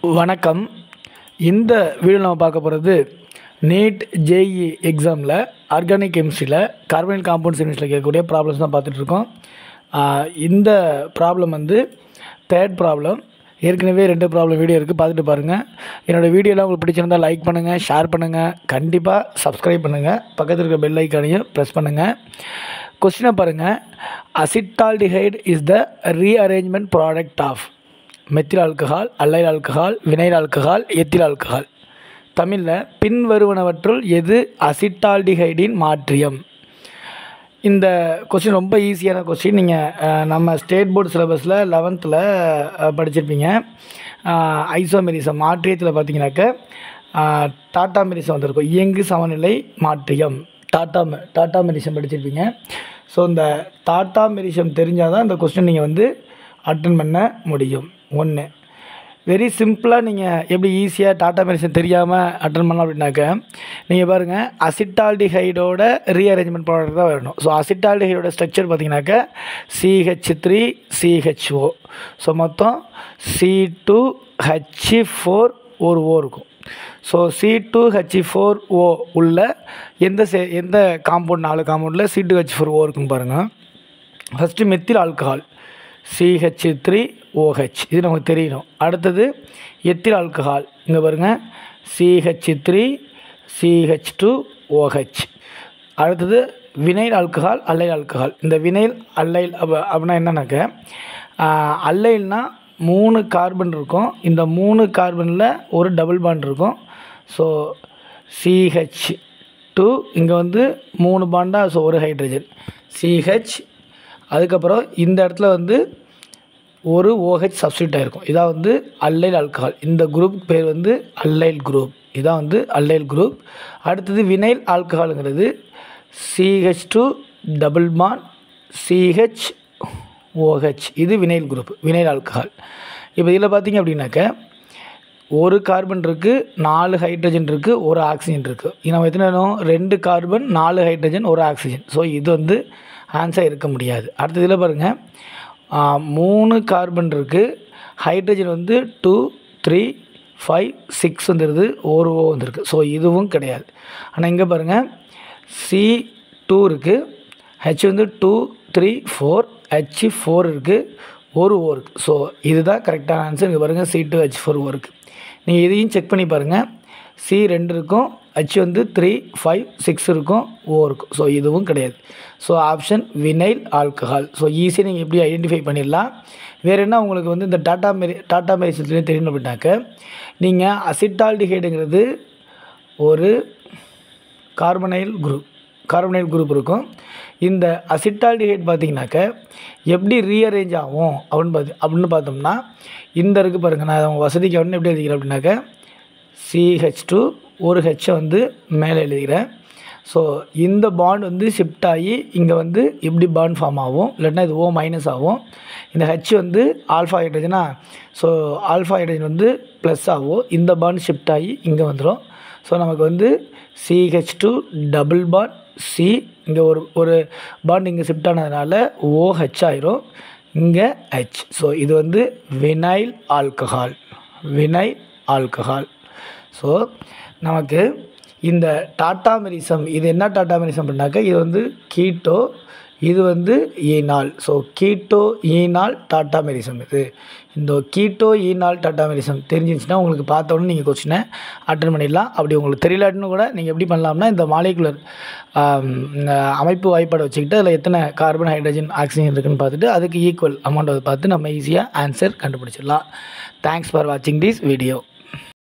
வணக்கம் இந்த வீடியோ நம்ம பார்க்க போகிறது நீட் ஜேஇ எக்ஸாமில் ஆர்கானிக் கெமிஸ்ட்ரியில் கார்பன் காம்பவுண்ட்ஸ் யூனிட்ஸில் கேட்கக்கூடிய ப்ராப்ளம்ஸ் தான் பார்த்துட்ருக்கோம் இந்த ப்ராப்ளம் வந்து தேர்ட் ப்ராப்ளம் ஏற்கனவே ரெண்டு ப்ராப்ளம் வீடியோ இருக்குது பார்த்துட்டு பாருங்கள் என்னோடய வீடியோலாம் உங்களுக்கு பிடிச்சிருந்தால் லைக் பண்ணுங்கள் ஷேர் பண்ணுங்கள் கண்டிப்பாக சப்ஸ்கிரைப் பண்ணுங்கள் பக்கத்தில் இருக்க பெல் ஐக்கானையும் ப்ரெஸ் பண்ணுங்கள் கொஸ்டினை பாருங்கள் acetaldehyde is the rearrangement product of methyl alcohol allyl alcohol vinyl alcohol ethyl alcohol தமிழில் பின்வருவனவற்றுள் எது அசிட்டால்டிஹைடின் மாற்றியம் இந்த கொஸ்டின் ரொம்ப ஈஸியான கொஸ்டின் நீங்கள் நம்ம ஸ்டேட் போர்டு சிலபஸில் லெவன்த்தில் படிச்சிருப்பீங்க ஐசோமெரிசம் மாற்றியத்தில் பார்த்தீங்கன்னாக்க டாட்டா மெரிசம் வந்திருக்கும் இயங்கு சமநிலை மாற்றியம் டாட்டா மெ டாட்டா மெரிசம் படிச்சிருப்பீங்க ஸோ இந்த டாட்டா மெரிசம் தெரிஞ்சால் தான் இந்த கொஸ்டின் நீங்கள் வந்து அட்டன் பண்ண முடியும் ஒன்று வெரி சிம்பிளாக நீங்கள் எப்படி ஈஸியாக டாட்டா மெடிசன் தெரியாமல் அட்டன் பண்ணலாம் அப்படின்னாக்க நீங்கள் பாருங்கள் அசிட்டால்டிஹைடோட ரீஅரேஞ்ச்மெண்ட் ப்ராடக்ட் தான் வரணும் ஸோ அசிட்டால்டிஹைடோட ஸ்ட்ரக்சர் பார்த்தீங்கன்னாக்க சிஹெச் த்ரீ சிஹெச்ஓ ஸோ மொத்தம் சி டூ ஹச்சி ஃபோர் ஒரு ஓ இருக்கும் so C two H four O உள்ள எந்த சே எந்த காம்பவுண்ட் நாலு காம்பவுண்டில் C two H four O இருக்குன்னு பாருங்கள் first methyl alcohol C H three O H இது நமக்கு தெரியணும் அடுத்தது எத்தில் ஆல்கஹால் இங்கே பாருங்கள் C H three C H two O H அடுத்தது வினைல் ஆல்கஹால் அல்லைல் ஆல்கஹால் இந்த வினைல் அல்லைல் அப்போ அப்படின்னா என்னன்னாக்க அல்லைல்னா மூணு கார்பன் இருக்கும் இந்த மூணு கார்பனில் ஒரு டபுள் பாண்ட் இருக்கும் ஸோ சிஹெச் டூ இங்கே வந்து மூணு பாண்டா ஸோ ஒரு ஹைட்ரஜன் சிஹெச் அதுக்கப்புறம் இந்த இடத்துல வந்து ஒரு ஓஹெச் சப்ஸ்டியூட் ஆகிருக்கும் இதான் வந்து அல்லைல் ஆல்கஹால் இந்த குரூப் பேர் வந்து அல்லைல் குரூப் இதான் வந்து அல்லைல் குரூப் அடுத்தது வினைல் ஆல்கஹாலுங்கிறது C H two double bond C H O H இது வினைல் குரூப் வினைல் ஆல்கஹால் இப்போ இதில் பார்த்தீங்க அப்படின்னாக்க ஒரு கார்பன் இருக்குது நாலு ஹைட்ரஜன் இருக்குது ஒரு ஆக்சிஜன் இருக்குது நம்ம எத்தனை வேணும் ரெண்டு கார்பன் நாலு ஹைட்ரஜன் ஒரு ஆக்சிஜன் ஸோ இது வந்து ஆன்சர் இருக்க முடியாது அடுத்த இதில் பாருங்கள் மூணு கார்பன் இருக்குது ஹைட்ரஜன் வந்து டூ த்ரீ ஃபைவ் சிக்ஸ் வந்துடுது ஒரு ஓ வந்துருக்கு ஸோ இதுவும் கிடையாது ஆனால் இங்கே பாருங்கள் சி டூ இருக்குது ஹெச் வந்து two three four H four இருக்குது ஒரு ஓ இருக்குது ஸோ இதுதான் கரெக்டான ஆன்சர் இங்கே பாருங்கள் C two H four O இருக்குது நீங்கள் இதையும் செக் பண்ணி பாருங்கள் சி ரெண்டு இருக்கும் ஹச் வந்து த்ரீ ஃபைவ் சிக்ஸ் இருக்கும் ஓ இருக்கும் ஸோ இதுவும் கிடையாது so option vinyl alcohol so ஈஸியாக நீங்கள் எப்படி ஐடென்டிஃபை பண்ணிடலாம் வேறு என்ன உங்களுக்கு வந்து இந்த டாட்டா மெரி டாட்டா மெரிசத்துலேயும் தெரியணும் அப்படின்னாக்க நீங்கள் அசிட்டால்டிஹைடுங்கிறது ஒரு கார்பனைல் குரூப் கார்பனைல் குரூப் இருக்கும் இந்த அசிட்டால்டிஹைட் பார்த்திங்கனாக்க எப்படி ரீஅரேஞ்ச் ஆகும் அப்படின்னு பார்த்து அப்படின்னு பார்த்தோம்னா இந்த இருக்குது பாருங்கள் நான் அவங்க வசதிக்கு அப்படின்னு எப்படி எழுதிக்கிறேன் அப்படின்னாக்க சிஹெச் டூ ஒரு ஹெச்சை வந்து மேலே எழுதிக்கிறேன் ஸோ இந்த பாண்ட் வந்து ஷிஃப்ட் ஆகி இங்கே வந்து எப்படி பாண்ட் ஃபார்ம் ஆகும் இல்லைன்னா இது ஓ மைனஸ் ஆகும் இந்த ஹெச் வந்து ஆல்ஃபா ஹைட்ரஜனா ஸோ ஆல்ஃபா ஹைட்ரஜன் வந்து ப்ளஸ் ஆகும் இந்த பாண்ட் ஷிஃப்ட் ஆகி இங்கே வந்துடும் ஸோ நமக்கு வந்து C H two double bond C இங்கே ஒரு ஒரு பாண்ட் இங்கே ஷிஃப்ட் ஆனதுனால ஓஹெச் ஆயிரும் இங்கே ஹெச் ஸோ இது வந்து vinyl alcohol vinyl alcohol so நமக்கு இந்த டாட்டா மெரிசம் இது என்ன டாட்டா மெரிசம் அப்படின்னாக்க இது வந்து கீட்டோ இது வந்து enol so keto enol tautomerism இது இந்த கீட்டோ ஈனால் டாட்டா மெரிசம் தெரிஞ்சிருந்துச்சுன்னா உங்களுக்கு பார்த்தோன்னே நீங்கள் கொஸ்டினை அட்டன் பண்ணிடலாம் அப்படி உங்களுக்கு தெரியலாட்டுன்னு கூட நீங்கள் எப்படி பண்ணலாம்னா இந்த மாலிகுலர் அமைப்பு வாய்ப்பாடை வச்சுக்கிட்டு அதில் எத்தனை கார்பன் ஹைட்ரஜன் ஆக்சிஜன் இருக்குன்னு பார்த்துட்டு அதுக்கு ஈக்குவல் அமௌண்ட்டை பார்த்து நம்ம ஈஸியாக ஆன்சர் கண்டுபிடிச்சிடலாம் தேங்க்ஸ் ஃபார் வாட்சிங் திஸ் வீடியோ